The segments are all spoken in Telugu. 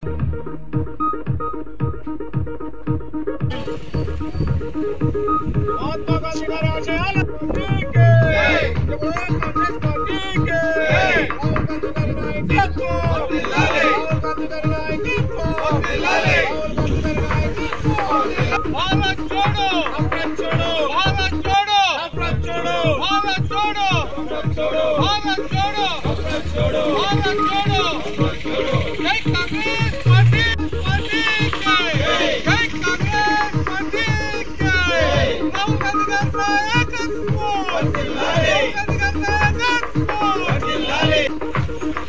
महात्मा गांधी గారి ఆశయాలకే జై కాంగ్రెస్ పార్టీకే రాహుల్ గాంధీ గారి నాయకత్వం రాహుల్ గాంధీ గారి నాయకత్వం రాహుల్ గాంధీ గారి నాయకత్వం భారత్ జోడో భారత్ జోడో భారత్ జోడో భారత్ జోడో భారత్ జోడో భారత్ జోడో భారత్ జోడో భారత్ జోడో జై కాంగ్రెస్ పార్టీ పార్టీకే జై కాంగ్రెస్ పార్టీకే రాహుల్ గాంధీ గారి నాయకత్వం రాహుల్ గాంధీ గారి నాయకత్వం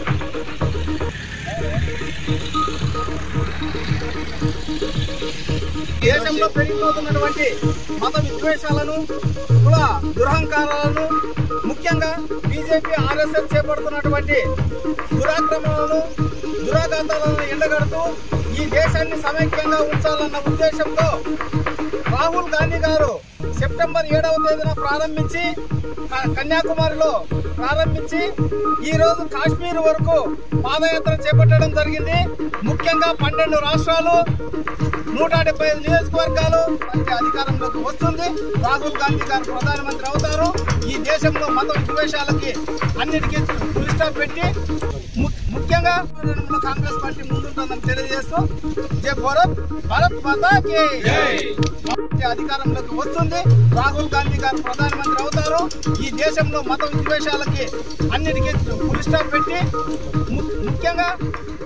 దేశంలో పెరిగిపోతున్నటువంటి మత విద్వేషాలను కుల దురహంకారాలను ముఖ్యంగా బీజేపీ ఆర్ఎస్ఎస్ చేపడుతున్నటువంటి దురాక్రమణలను దురాఘాతాలను ఎండగడుతూ ఈ దేశాన్ని సమైక్యంగా ఉంచాలన్న ఉద్దేశంతో రాహుల్ గాంధీ గారు సెప్టెంబర్ ఏడవ తేదీన ప్రారంభించి క- కన్యాకుమారిలో ప్రారంభించి ఈ రోజు కాశ్మీర్ వరకు పాదయాత్ర చేపట్టడం జరిగింది ముఖ్యంగా పన్నెండు రాష్ట్రాలు నూట డెబ్బై ఐదు నియోజకవర్గాలు మంచి అధికారంలోకి వస్తుంది రాహుల్ గాంధీ గారు ప్రధానమంత్రి అవుతారు ఈ దేశంలో మత విద్వేషాలకి అన్నిటికీ ఫుల్ స్టాప్ పెట్టి ము- ముఖ్యంగా తెలంగాణలో కాంగ్రెస్ పార్టీ ముందుంటుందని తెలియజేస్తూ జై భారత్ భారత్ మాతాకి పార్టీ అధికారంలోకి వస్తుంది రాహుల్ గాంధీ గారు ప్రధానమంత్రి అవుతారు ఈ దేశంలో మత విద్వేషాలకి అన్నిటికీ ఫుల్ స్టాప్ పెట్టి ము- ముఖ్యంగా